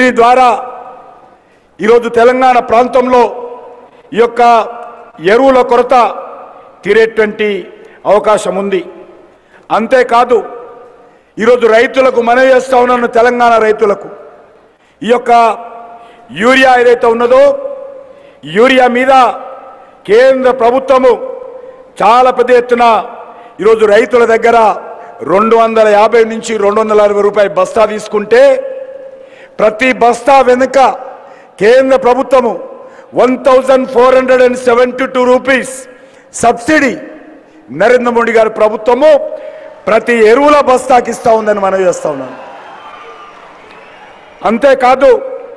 దీని ద్వారా ఈరోజు తెలంగాణ ప్రాంతంలో ఈ యొక్క ఎరువుల కొరత తీరేటువంటి అవకాశం ఉంది అంతేకాదు ఈరోజు రైతులకు మనవి చేస్తా ఉన్నాను తెలంగాణ రైతులకు ఈ యొక్క యూరియా ఏదైతే ఉన్నదో యూరియా మీద కేంద్ర ప్రభుత్వము చాలా పెద్ద ఎత్తున ఈరోజు రైతుల దగ్గర రెండు వందల యాభై నుంచి రెండు వందల అరవై రూపాయల బస్తా తీసుకుంటే ప్రతి బస్తా వెనుక కేంద్ర ప్రభుత్వము one thousand four hundred and seventy two rupees subsidy Narendra Modi గారి ప్రభుత్వము ప్రతి ఎరువుల బస్తాకి ఇస్తా ఉందని మనం చేస్తా ఉన్నాను అంతేకాదు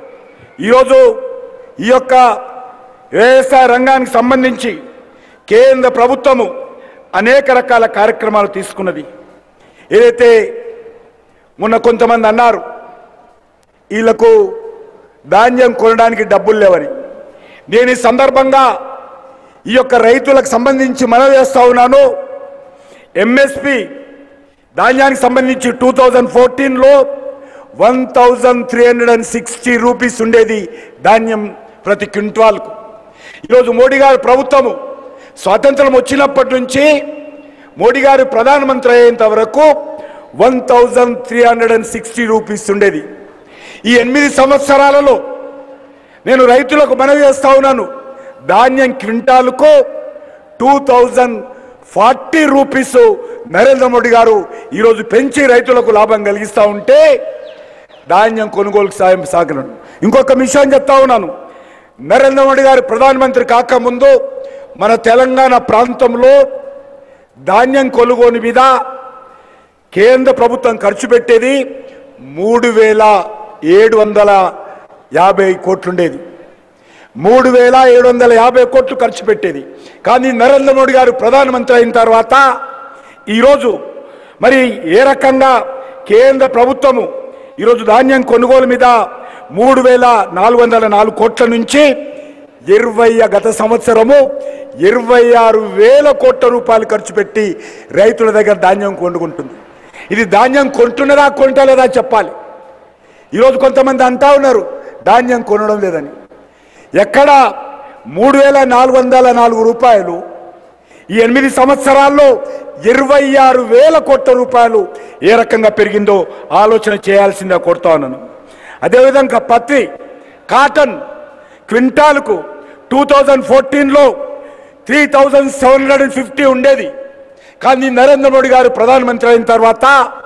ఈరోజు ఈ యొక్క వ్యవసాయ రంగానికి సంబంధించి కేంద్ర ప్రభుత్వము అనేక రకాల కార్యక్రమాలు తీసుకున్నది ఏదైతే మొన్న కొంతమంది అన్నారు వీళ్ళకు ధాన్యం కొనడానికి డబ్బులు లేవని నేను ఈ సందర్భంగా ఈ యొక్క రైతులకు సంబంధించి మనవి చేస్తా ఉన్నాను ఎంఎస్పి ధాన్యానికి సంబంధించి టూ థౌజండ్ ఫోర్టీన్లో one thousand three hundred and sixty rupees ఉండేది ధాన్యం ప్రతి క్వింటాల్కు ఈరోజు మోడీ గారి ప్రభుత్వము స్వాతంత్రం వచ్చినప్పటి నుంచి మోడీ గారు ప్రధానమంత్రి అయ్యేంత వరకు one thousand three hundred and sixty rupees ఉండేది ఈ ఎనిమిది సంవత్సరాలలో నేను రైతులకు మనవి చేస్తా ఉన్నాను ధాన్యం క్వింటాలకు two thousand forty rupees Narendra Modi గారు ఈరోజు పెంచి రైతులకు లాభం కలిగిస్తూ ఉంటే ధాన్యం కొనుగోలుకు సాయం సాగలను ఇంకొక విషయం చెప్తా ఉన్నాను నరేంద్ర మోడీ గారు ప్రధానమంత్రి కాకముందు మన తెలంగాణ ప్రాంతంలో ధాన్యం కొనుగోలు మీద కేంద్ర ప్రభుత్వం ఖర్చు పెట్టేది మూడు వేల ఏడు వందల యాభై కోట్లుండేది మూడు వేల ఏడు వందల యాభై కోట్లు ఖర్చు పెట్టేది కానీ నరేంద్ర మోడీ గారు ప్రధానమంత్రి అయిన తర్వాత ఈరోజు మరి ఏ రకంగా కేంద్ర ప్రభుత్వము ఈరోజు ధాన్యం కొనుగోలు మీద మూడు వేల నాలుగు వందల నాలుగు కోట్ల నుంచి ఇరవై గత సంవత్సరము ఇరవై ఆరు వేల కోట్ల రూపాయలు ఖర్చు పెట్టి రైతుల దగ్గర ధాన్యం కొనుక్కుంటుంది ఇది ధాన్యం కొంటున్నదా కొంటలేదా చెప్పాలి ఈరోజు కొంతమంది అంటా ఉన్నారు ధాన్యం కొనడం లేదని ఎక్కడ మూడు వేల నాలుగు వందల నాలుగు రూపాయలు ఈ ఎనిమిది సంవత్సరాల్లో ఇరవై ఆరు వేల కోట్ల రూపాయలు ఏ రకంగా పెరిగిందో ఆలోచన చేయాల్సిందే కోరుతా ఉన్నాను అదేవిధంగా పత్తి కాటన్ క్వింటాల్కు టూ థౌజండ్ ఫోర్టీన్లో three thousand seven hundred and fifty ఉండేది కానీ నరేంద్ర మోడీ గారు ప్రధానమంత్రి అయిన తర్వాత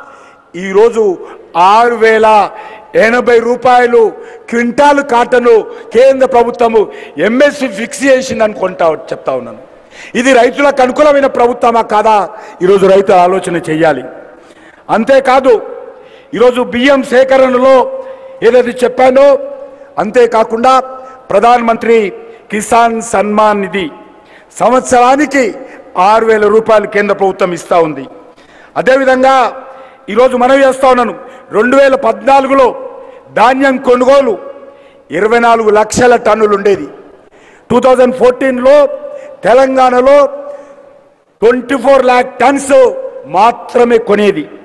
ఈరోజు ఆరు వేల ఎనభై రూపాయలు క్వింటాలు కాటను కేంద్ర ప్రభుత్వము ఎంఎస్సి ఫిక్స్ చేసిందని కొంటా చెప్తా ఉన్నాను ఇది రైతులకు అనుకూలమైన ప్రభుత్వమా కాదా ఈరోజు రైతులు ఆలోచన చేయాలి అంతేకాదు ఈరోజు బియ్యం సేకరణలో ఏదైతే చెప్పానో అంతేకాకుండా ప్రధానమంత్రి కిసాన్ సన్మాన్ నిధి సంవత్సరానికి ఆరు వేల రూపాయలు కేంద్ర ప్రభుత్వం ఇస్తూ ఉంది అదేవిధంగా ఈరోజు మనవి చేస్తా ఉన్నాను రెండు వేల పద్నాలుగులో ధాన్యం కొనుగోలు ఇరవై నాలుగు లక్షల టన్నులు ఉండేది టూ థౌజండ్ ఫోర్టీన్లో తెలంగాణలో ట్వంటీ ఫోర్ ల్యాక్ టన్స్ మాత్రమే కొనేది